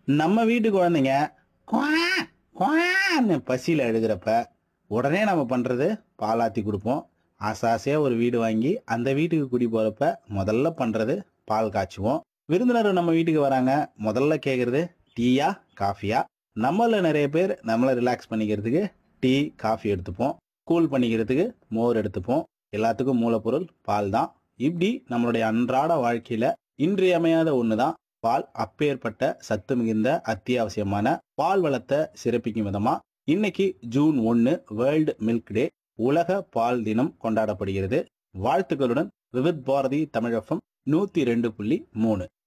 நம்ம வீட்டு குழந்தைங்க குவா, குவான்னு பசியில் எழுதுறப்ப உடனே நம்ம பண்ணுறது பாலாத்தி கொடுப்போம் ஆசை ஆசையாக ஒரு வீடு வாங்கி அந்த வீட்டுக்கு குடி போகிறப்ப முதல்ல பண்ணுறது பால் காய்ச்சுவோம் விருந்தினர் நம்ம வீட்டுக்கு வராங்க முதல்ல கேட்குறது டீயா காஃபியா நம்மள நிறைய பேர் நம்மளை ரிலாக்ஸ் பண்ணிக்கிறதுக்கு டீ காஃபி எடுத்துப்போம் கூல் பண்ணிக்கிறதுக்கு மோர் எடுத்துப்போம் எல்லாத்துக்கும் மூலப்பொருள் பால் தான் இப்படி நம்மளுடைய அன்றாட வாழ்க்கையில இன்றியமையாத ஒன்று தான் பால் அப்பேற்பட்ட சத்து மிகுந்த அத்தியாவசியமான பால் வளத்தை சிறப்பிக்கும் விதமா இன்னைக்கு ஜூன் ஒன்று வேர்ல்டு மில்க் டே உலக பால் தினம் கொண்டாடப்படுகிறது வாழ்த்துக்களுடன் விவித் பாரதி தமிழகம் நூத்தி ரெண்டு புள்ளி மூணு